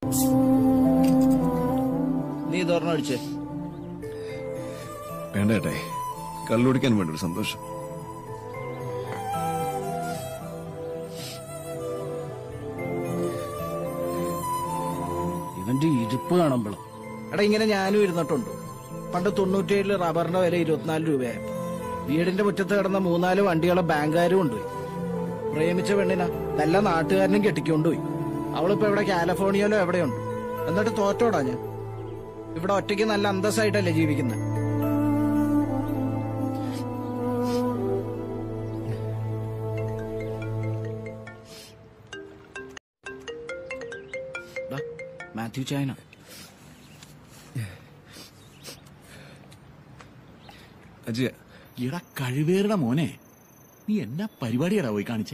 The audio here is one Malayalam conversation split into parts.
നീ ഇതൊരെണ്ണം അടിച്ചേ വേണ്ട ഏട്ടേ കള്ളുടിക്കാൻ വേണ്ട ഒരു സന്തോഷം ഇവന്റെ ഇരിപ്പ് കാണുമ്പോഴും എടാ ഇങ്ങനെ ഞാനും ഇരുന്നിട്ടുണ്ട് പണ്ട് തൊണ്ണൂറ്റിയേഴില് റബ്ബറിന്റെ വില ഇരുപത്തിനാല് രൂപയായപ്പോ വീടിന്റെ മുറ്റത്ത് കിടന്ന മൂന്നാല് വണ്ടികളെ ബാങ്കുകാരും കൊണ്ടുപോയി പ്രേമിച്ച പെണ്ണിന നല്ല നാട്ടുകാരനും കെട്ടിക്കൊണ്ടുപോയി അവളിപ്പോ ഇവിടെ കാലിഫോർണിയയിലോ എവിടെയുണ്ട് എന്നിട്ട് തോറ്റോടാ ഞാൻ ഇവിടെ ഒറ്റയ്ക്ക് നല്ല അന്തസ്സായിട്ടല്ലേ ജീവിക്കുന്നത് മാത്യു ചൈന അജിയ എടാ കഴിവേറുടെ മോനെ നീ എന്നാ പരിപാടിയാടാ പോയി കാണിച്ചേ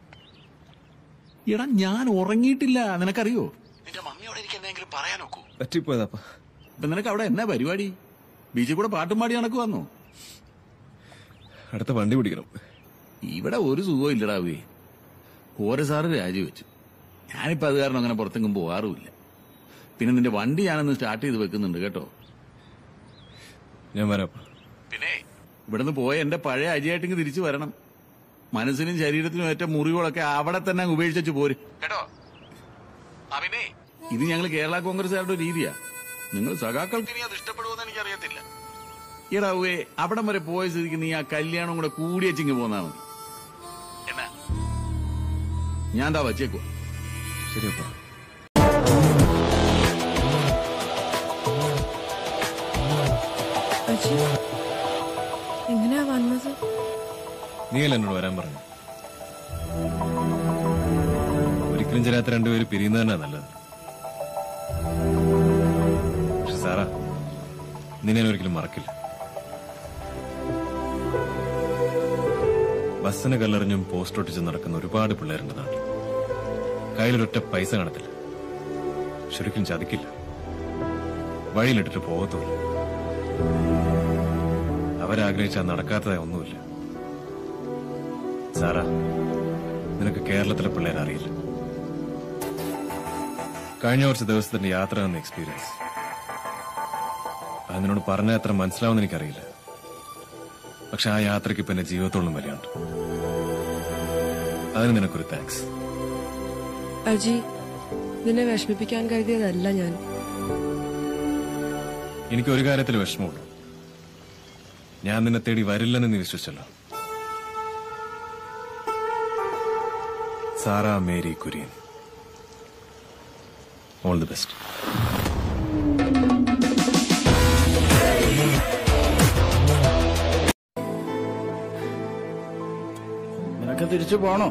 എടാ ഞാൻ ഉറങ്ങിയിട്ടില്ല നിനക്കറിയോ നിന്റെ മമ്മിയോട് എനിക്ക് എന്തെങ്കിലും പറയാനൊക്കൂ പറ്റിപ്പോയതാപ്പ ഇപ്പൊ നിനക്ക് അവിടെ എന്നാ പരിപാടി ബീച്ചിൽ കൂടെ പാട്ടും പാടി നടക്കുവാന്നോ അടുത്ത വണ്ടി പിടിക്കണം ഇവിടെ ഒരു സുഖവും ഇല്ലടാവേ ഓരോ സാറ് രാജിവെച്ചു ഞാനിപ്പോ അത് കാരണം അങ്ങനെ പുറത്തെങ്കും പോകാറുമില്ല പിന്നെ നിന്റെ വണ്ടി ഞാനൊന്ന് സ്റ്റാർട്ട് ചെയ്ത് വെക്കുന്നുണ്ട് കേട്ടോ ഞാൻ വരാപ്പ പിന്നെ ഇവിടുന്ന് പോയ എന്റെ പഴയ അജിയായിട്ടിങ് തിരിച്ചു വരണം മനസ്സിനും ശരീരത്തിനും ഏറ്റ മുറിവുകളൊക്കെ അവിടെ തന്നെ അങ്ങ് ഉപേക്ഷിച്ചു പോരും കേട്ടോ അവിനെ ഇത് ഞങ്ങൾ കേരള കോൺഗ്രസ്സുകാരുടെ രീതിയാ നിങ്ങൾ സഖാക്കൾക്ക് ഇനി അത് ഇഷ്ടപ്പെടുമെന്ന് എനിക്കറിയത്തില്ല ഈടാവേ അവിടം വരെ പോയ സ്ഥിതിക്ക് നീ ആ കല്യാണം കൂടെ കൂടിയച്ചിങ്ങ് പോന്നാ മതി എന്നാ ഞാൻ എന്താ വച്ചേക്കോ ശരിയപ്പാ അജി എങ്ങനെയാ വന്നത് നീയല്ല എന്നോട് വരാൻ പറഞ്ഞു ഒരിക്കലും ചേരാത്ത രണ്ടുപേര് പിരിയുന്നത് തന്നെ നല്ലത് പക്ഷെ സാറാ നിന്നെ ഞാൻ ഒരിക്കലും മറക്കില്ല ബസ്സിന് കല്ലെറിഞ്ഞും പോസ്റ്റ് ഒട്ടിച്ചും നടക്കുന്ന ഒരുപാട് പിള്ളേരുണ്ട് നാട്ടിൽ കയ്യിലൊരൊറ്റ പൈസ കാണത്തില്ല ശരിക്കും ചതിക്കില്ല വഴിയിലിട്ടിട്ട് പോകത്തുമില്ല അവരാഗ്രഹിച്ചാൽ നടക്കാത്തതായി ഒന്നുമില്ല സാറാ നിനക്ക് കേരളത്തിലെ പിള്ളേരെ അറിയില്ല കഴിഞ്ഞ കുറച്ച് ദിവസത്തിന്റെ യാത്ര എന്ന എക്സ്പീരിയൻസ് അത് നിന്നോട് പറഞ്ഞാൽ എത്ര മനസ്സിലാവുമെന്ന് എനിക്കറിയില്ല പക്ഷെ ആ യാത്രയ്ക്ക് ഇപ്പൊ എന്റെ ജീവിതത്തോളം വിലയുണ്ട് അതിന് നിനക്കൊരു താങ്ക്സ് അജി നിന്നെ വിഷമിപ്പിക്കാൻ കരുതിയതല്ല ഞാൻ എനിക്ക് ഒരു കാര്യത്തിൽ വിഷമമുള്ളൂ ഞാൻ നിന്നെ തേടി വരില്ലെന്ന് നീ വിശ്വസിച്ചല്ലോ Sara Mary Kurian all the best നിനക്ക് തിരിച്ചു പോണോ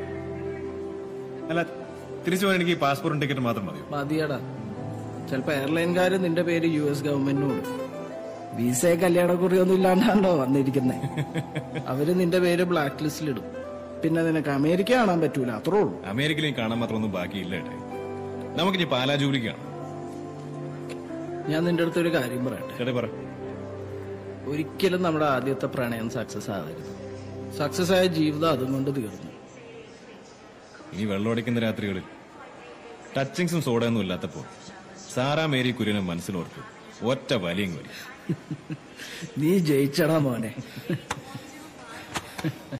അല്ല തിരിച്ചു പോകാൻ എനിക്ക് പാസ്പോർട്ടും ടിക്കറ്റ് മാത്രം മതിയോ മതിയടാ ചിലപ്പോ എയർലൈൻകാര് നിന്റെ പേര് യു എസ് ഗവൺമെന്റിനോട് വിസയെ കല്യാണക്കുറിയൊന്നും ഇല്ലാണ്ടാണ്ടോ വന്നിരിക്കുന്നേ അവര് നിന്റെ പേര് ബ്ലാക്ക് ലിസ്റ്റിലിടും പിന്നെ നിനക്ക് അമേരിക്ക കാണാൻ പറ്റൂല അത്രേ ഉള്ളൂ അമേരിക്കയിലേക്ക് കാണാൻ മാത്രം ഒന്നും ബാക്കിയില്ല ഏട്ടെ നമുക്കിനി പാലാ ജോലിക്ക് കാണാം ഞാൻ നിന്റെ അടുത്ത് ഒരു കാര്യം പറയട്ടെ ചേട്ടാ പറ ഒരിക്കലും നമ്മുടെ ആദ്യത്തെ പ്രണയം സക്സസ് ആകരുത് സക്സസ് ആയ ജീവിതം അതും കൊണ്ട് തീർന്നു ഇനി വെള്ളമടിക്കുന്ന രാത്രികളിൽ ടച്ചിങ്സും സോഡയൊന്നും ഇല്ലാത്തപ്പോ സാറാ മേരി കുര്യനെ മനസ്സിലോർത്ത് ഒറ്റ വലിയും വരി നീ ജയിച്ചടാ മോനെ